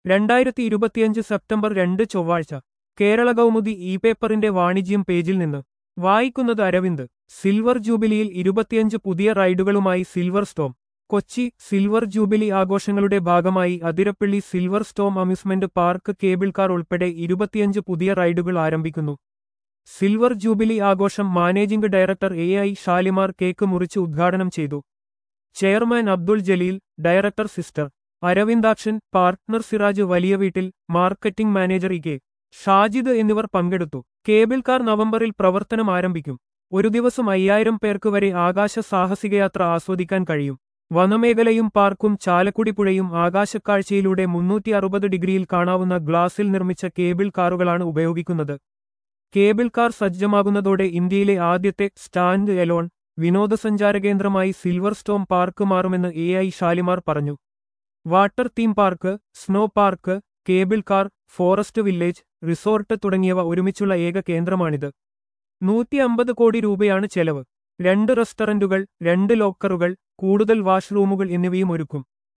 രണ്ടായിരത്തി ഇരുപത്തിയഞ്ച് സെപ്റ്റംബർ രണ്ട് ചൊവ്വാഴ്ച കേരള കൗമുദി ഇ പേപ്പറിന്റെ വാണിജ്യം പേജിൽ നിന്ന് വായിക്കുന്നത് അരവിന്ദ് സിൽവർ ജൂബിലിയിൽ ഇരുപത്തിയഞ്ച് പുതിയ റൈഡുകളുമായി Silver Storm Kochi silver jubilee ആഘോഷങ്ങളുടെ ഭാഗമായി Athirappilly Silver Storm amusement park cable car ഉൾപ്പെടെ ഇരുപത്തിയഞ്ച് പുതിയ റൈഡുകൾ ആരംഭിക്കുന്നു സിൽവർ ജൂബിലി ആഘോഷം managing director A I Shalimar cake മുറിച്ച് ഉദ്ഘാടനം ചെയ്തു chairman Abdul Jaleel director sister Aravindakshan partner Siraj Valiya Veettil marketing manager E K Shajid എന്നിവർ പങ്കെടുത്തു കേബിൾ കാർ നവംബറിൽ പ്രവർത്തനം ആരംഭിക്കും ഒരു ദിവസം അയ്യായിരം പേർക്ക് വരെ ആകാശ സാഹസികയാത്ര ആസ്വദിക്കാൻ കഴിയും വനമേഖലയും പാർക്കും ചാലക്കുടി പുഴയും ആകാശക്കാഴ്ചയിലൂടെ മുന്നൂറ്റി അറുപത് ഡിഗ്രിയിൽ കാണാവുന്ന ഗ്ലാസിൽ നിർമ്മിച്ച കേബിൾ കാറുകളാണ് ഉപയോഗിക്കുന്നത് കേബിൾ കാർ സജ്ജമാകുന്നതോടെ ഇന്ത്യയിലെ ആദ്യത്തെ സ്റ്റാൻഡ് എലോൺ വിനോദസഞ്ചാര കേന്ദ്രമായി സിൽവർ സ്റ്റോം പാർക്ക് മാറുമെന്ന് എ ഐ ഷാലിമാർ പറഞ്ഞു water theme park snow park cable car forest village resort തുടങ്ങിയവ ഒരുമിച്ചുള്ള ഏക കേന്ദ്രമാണിത് നൂറ്റി അമ്പത് കോടി രൂപയാണ് ചെലവ് രണ്ട് റെസ്റ്റോറന്റുകൾ രണ്ട് ലോക്കറുകൾ കൂടുതൽ വാഷ്റൂമുകൾ എന്നിവയും ഒരുക്കും